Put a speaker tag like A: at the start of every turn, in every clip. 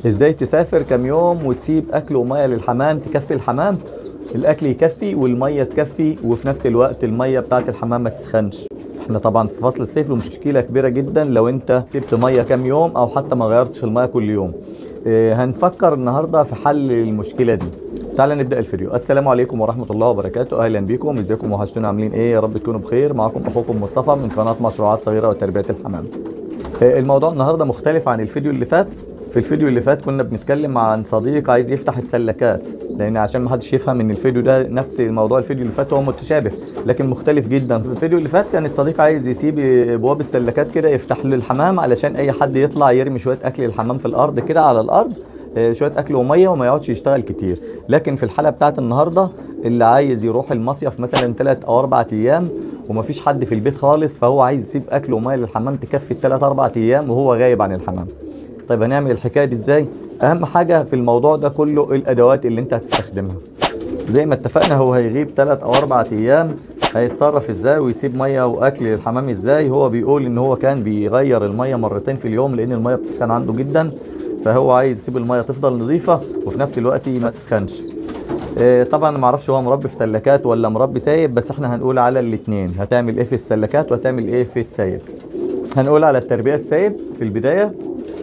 A: ازاي تسافر كام يوم وتسيب اكل وميه للحمام تكفي الحمام الاكل يكفي والميه تكفي وفي نفس الوقت الميه بتاعت الحمام ما تسخنش احنا طبعا في فصل الصيف ومشكله كبيره جدا لو انت سبت ميه كام يوم او حتى ما غيرتش الميه كل يوم اه هنفكر النهارده في حل المشكله دي تعال نبدا الفيديو السلام عليكم ورحمه الله وبركاته اهلا بيكم ازيكم وحشتونا عاملين ايه يا رب تكونوا بخير معاكم اخوكم مصطفى من قناه مشروعات صغيره وتربيه الحمام اه الموضوع النهارده مختلف عن الفيديو اللي فات في الفيديو اللي فات كنا بنتكلم عن صديق عايز يفتح السلكات لان عشان ما حدش يفهم ان الفيديو ده نفس الموضوع الفيديو اللي فات هو متشابه لكن مختلف جدا في الفيديو اللي فات كان الصديق عايز يسيب ابواب السلكات كده يفتح له الحمام علشان اي حد يطلع يرمي شويه اكل الحمام في الارض كده على الارض شويه اكل وميه وما يقعدش يشتغل كتير لكن في الحلقه بتاعت النهارده اللي عايز يروح المصيف مثلا 3 او 4 ايام ومفيش حد في البيت خالص فهو عايز يسيب اكل وميه للحمام تكفي الثلاث اربع ايام وهو غايب عن الحمام طيب هنعمل الحكايه دي ازاي اهم حاجه في الموضوع ده كله الادوات اللي انت هتستخدمها زي ما اتفقنا هو هيغيب 3 او 4 ايام هيتصرف ازاي ويسيب ميه واكل للحمام ازاي هو بيقول ان هو كان بيغير الميه مرتين في اليوم لان الميه بتسخن عنده جدا فهو عايز يسيب الميه تفضل نظيفه وفي نفس الوقت ما تسخنش اه طبعا ما اعرفش هو مربي في سلكات ولا مربي سايب بس احنا هنقول على الاثنين هتعمل ايه في السلكات وهتعمل ايه في السايب هنقول على التربيه السايب في البدايه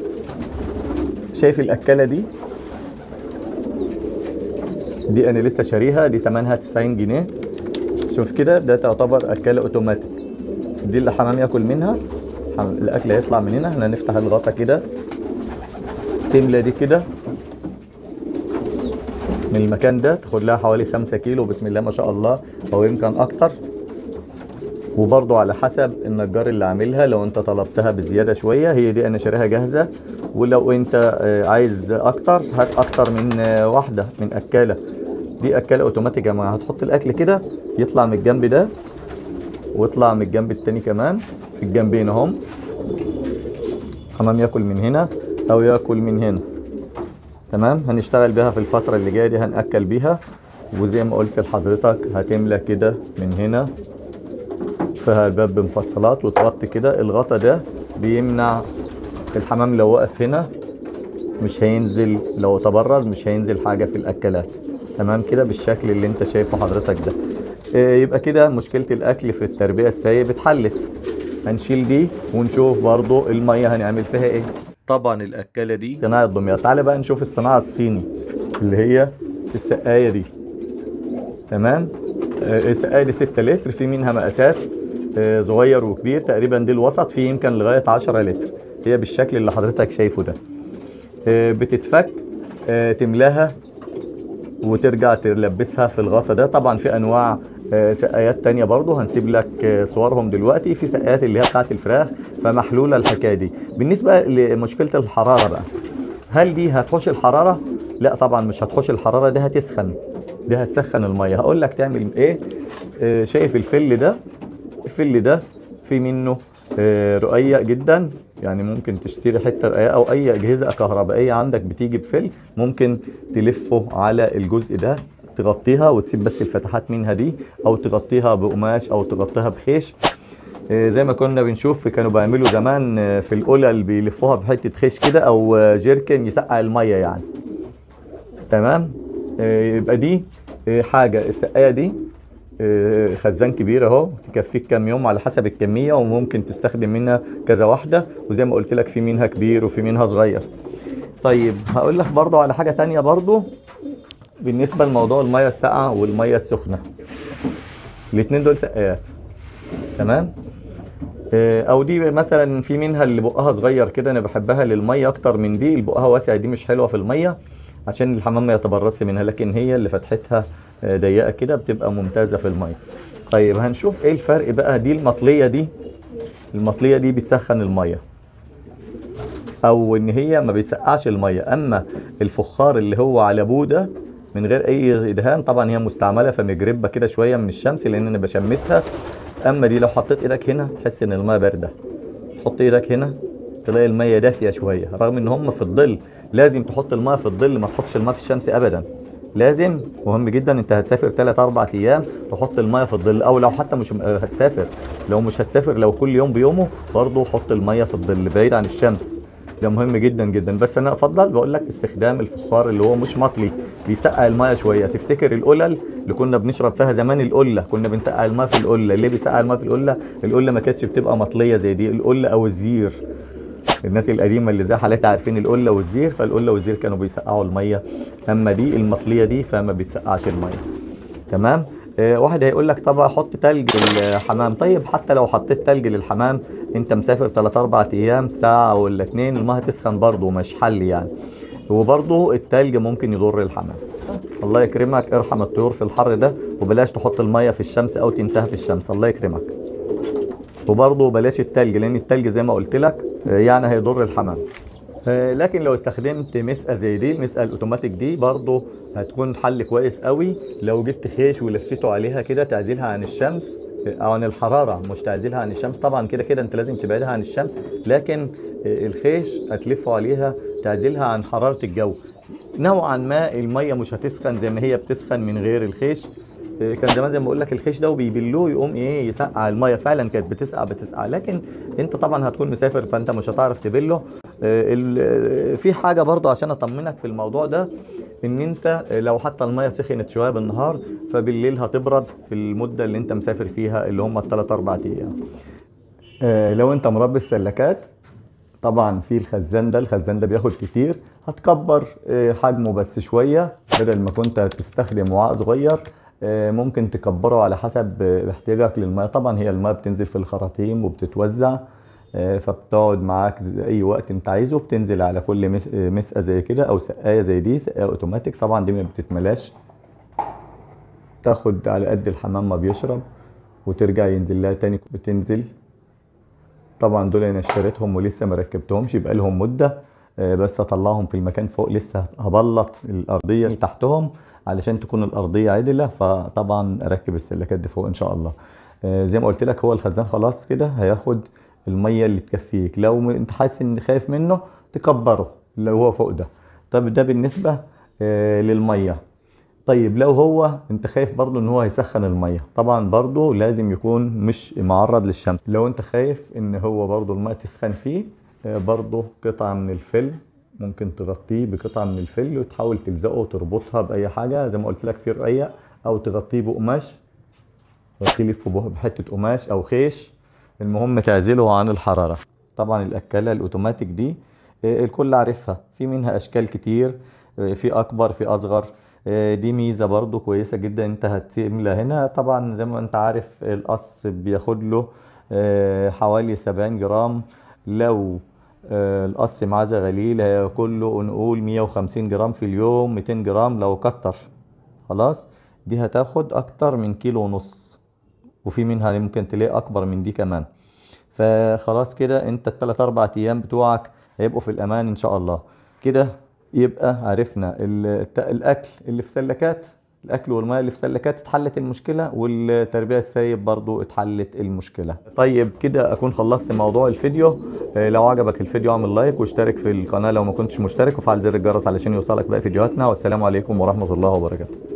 A: شايف الاكله دي دي انا لسه شاريها دي ثمنها 90 جنيه شوف كده ده تعتبر اكله اوتوماتيك دي اللي حمام ياكل منها الاكل هيطلع من هنا احنا هنفتح الغطا كده تملى دي كده من المكان ده تاخد لها حوالي 5 كيلو بسم الله ما شاء الله او يمكن اكتر وبرضو على حسب النجار اللي عاملها لو انت طلبتها بزياده شويه هي دي انا شاريها جاهزه ولو انت عايز اكتر هات اكتر من واحده من اكاله دي اكاله اوتوماتيك يا جماعه هتحط الاكل كده يطلع من الجنب ده ويطلع من الجنب التاني كمان في الجنبين اهم حمام ياكل من هنا او ياكل من هنا تمام هنشتغل بيها في الفتره اللي جايه دي هناكل بيها وزي ما قلت لحضرتك هتملى كده من هنا فيها الباب بمفصلات وتغطي كده الغطا ده بيمنع الحمام لو وقف هنا مش هينزل لو تبرز مش هينزل حاجه في الاكلات تمام كده بالشكل اللي انت شايفه حضرتك ده إيه يبقى كده مشكله الاكل في التربيه السايب اتحلت هنشيل دي ونشوف برضو الميه هنعمل فيها ايه طبعا الاكله دي صناعه دمياط تعالى بقى نشوف الصناعه الصيني اللي هي السقايه دي تمام إيه السقايه دي 6 لتر في منها مقاسات إيه صغير وكبير تقريبا دي الوسط في يمكن لغايه 10 لتر هي بالشكل اللي حضرتك شايفه ده بتتفك تملاها وترجع تلبسها في الغطا ده طبعا في انواع سقايات تانية برضو هنسيب لك صورهم دلوقتي في سقايات اللي هي بتاعت الفراخ فمحلولة الحكاية دي بالنسبة لمشكلة الحرارة بقى هل دي هتخش الحرارة لا طبعا مش هتخش الحرارة دي هتسخن دي هتسخن المية هقول لك تعمل ايه شايف الفل ده الفل ده في منه رقيق جدا يعني ممكن تشتري حته رقيقه او اي اجهزه كهربائيه عندك بتيجي بفل ممكن تلفه على الجزء ده تغطيها وتسيب بس الفتحات منها دي او تغطيها بقماش او تغطيها بخيش زي ما كنا بنشوف كانوا بيعملوا زمان في القلل بيلفوها بحته خيش كده او جيركن يسقع الميه يعني تمام يبقى دي حاجه السقايه دي خزان كبير اهو تكفيك كام يوم على حسب الكميه وممكن تستخدم منها كذا واحده وزي ما قلت لك في منها كبير وفي منها صغير طيب هقول لك برضو على حاجه تانية برضو بالنسبه لموضوع الميه الساقعه والميه السخنه الاثنين دول سقايات تمام او دي مثلا في منها اللي بقها صغير كده انا بحبها للميه اكتر من دي اللي بقها واسع دي مش حلوه في الميه عشان الحمام ما يتبرصش منها لكن هي اللي فتحتها ضيقه كده بتبقى ممتازه في الميه طيب هنشوف ايه الفرق بقى دي المطليه دي المطليه دي بتسخن الميه او ان هي ما بتسقعش الميه اما الفخار اللي هو على بوده من غير اي دهان طبعا هي مستعمله فمجربه كده شويه من الشمس لان انا بشمسها اما دي لو حطيت ايدك هنا تحس ان الميه بارده حط ايدك هنا تلاقي الميه دافيه شويه رغم ان هم في الظل لازم تحط الميه في الظل ما تحطش الميه في الشمس ابدا لازم مهم جدا انت هتسافر 3 4 ايام تحط الميه في الظل او لو حتى مش هتسافر لو مش هتسافر لو كل يوم بيومه برضه حط الميه في الظل بعيد عن الشمس ده مهم جدا جدا بس انا افضل بقول لك استخدام الفخار اللي هو مش مطلي بيسقع الميه شويه تفتكر القلل اللي كنا بنشرب فيها زمان القله كنا بنسقع الميه في القله ليه بيسقع الميه في القله القله ما كانتش بتبقى مطليه زي دي القله او الزير الناس القديمه اللي زي حالتي عارفين القله والزير فالقله والزير كانوا بيسقعوا الميه اما دي المطليه دي فما بتسقعش الميه تمام آه، واحد هيقول لك طب احط تلج للحمام طيب حتى لو حطيت تلج للحمام انت مسافر 3 4 ايام ساعه ولا اتنين الميه تسخن برضه مش حل يعني وبرضه التلج ممكن يضر الحمام الله يكرمك ارحم الطيور في الحر ده وبلاش تحط الميه في الشمس او تنساها في الشمس الله يكرمك وبرضه بلاش التلج لان التلج زي ما قلت لك آه، يعني هيضر الحمام آه، لكن لو استخدمت مسقه زي دي المسقه الاوتوماتيك دي برضه هتكون حل كويس قوي لو جبت خيش ولفيته عليها كده تعزلها عن الشمس آه، او عن الحراره مش تعزلها عن الشمس طبعا كده كده انت لازم تبعدها عن الشمس لكن آه، الخيش هتلفه عليها تعزلها عن حراره الجو نوعا ما الميه مش هتسخن زي ما هي بتسخن من غير الخيش إيه، كان زمان زي ما بقول لك الخيش ده وبيبلوه يقوم ايه يسقع الميه فعلا كانت بتسقع بتسقع لكن انت طبعا هتكون مسافر فانت مش هتعرف تبله إيه، ال- آه، في حاجه برضو عشان اطمنك في الموضوع ده ان انت لو حتى الميه سخنت شويه بالنهار فبالليل هتبرد في المده اللي انت مسافر فيها اللي هم الثلاث اربع ايام آه، لو انت مربي في سلكات طبعا في الخزان ده الخزان ده بياخد كتير هتكبر آه، حجمه بس شوية بدل ما كنت هتستخدم وعاء صغير آه، ممكن تكبره على حسب آه، احتياجك للمية طبعا هي المية بتنزل في الخراطيم وبتتوزع آه، فبتقعد معاك زي اي وقت انت عايزه بتنزل على كل مس- آه، مسقة زي كده او سقاية زي دي سقاية اوتوماتيك طبعا دي ما بتتملاش تاخد على قد الحمام ما بيشرب وترجع ينزل لها تاني بتنزل طبعا دول انا اشتريتهم ولسه ما ركبتهمش يبقى لهم مده آه، بس اطلعهم في المكان فوق لسه هبلط الارضيه تحتهم علشان تكون الارضيه عدله فطبعا اركب السلكات دي فوق ان شاء الله آه، زي ما قلت لك هو الخزان خلاص كده هياخد الميه اللي تكفيك لو م- انت حاسس ان خايف منه تكبره لو هو فوق ده طب ده بالنسبه آه، للميه طيب لو هو انت خايف برضو ان هو هيسخن الميه طبعا برضو لازم يكون مش معرض للشمس لو انت خايف ان هو برضو الميه تسخن فيه آه، برضو قطعة من الفل ممكن تغطيه بقطعة من الفل وتحاول تلزقه وتربطها بأي حاجة زي ما قلت لك في رقية أو تغطيه بقماش تلفه به- بحتة قماش أو خيش المهم تعزله عن الحرارة طبعا الأكالة الأوتوماتيك دي آه، الكل عارفها في منها أشكال كتير آه، في أكبر في أصغر آه، دي ميزة برضو كويسة جدا انت هتملى هنا طبعا زي ما انت عارف القص بياخد له آه، حوالي 70 جرام لو آه، القص معاه غليل هياكل له نقول 150 جرام في اليوم 200 جرام لو كتر خلاص دي هتاخد اكتر من كيلو ونص وفي منها اللي ممكن تلاقي اكبر من دي كمان فخلاص كده انت الثلاث اربع ايام بتوعك هيبقوا في الامان ان شاء الله كده يبقى عرفنا ال- الت- الاكل اللي في سلكات الاكل والميه اللي في سلكات اتحلت المشكله والتربيه السايب برضو اتحلت المشكله طيب كده اكون خلصت موضوع الفيديو آه، لو عجبك الفيديو اعمل لايك واشترك في القناه لو ما كنتش مشترك وفعل زر الجرس علشان يوصلك باقي فيديوهاتنا والسلام عليكم ورحمه الله وبركاته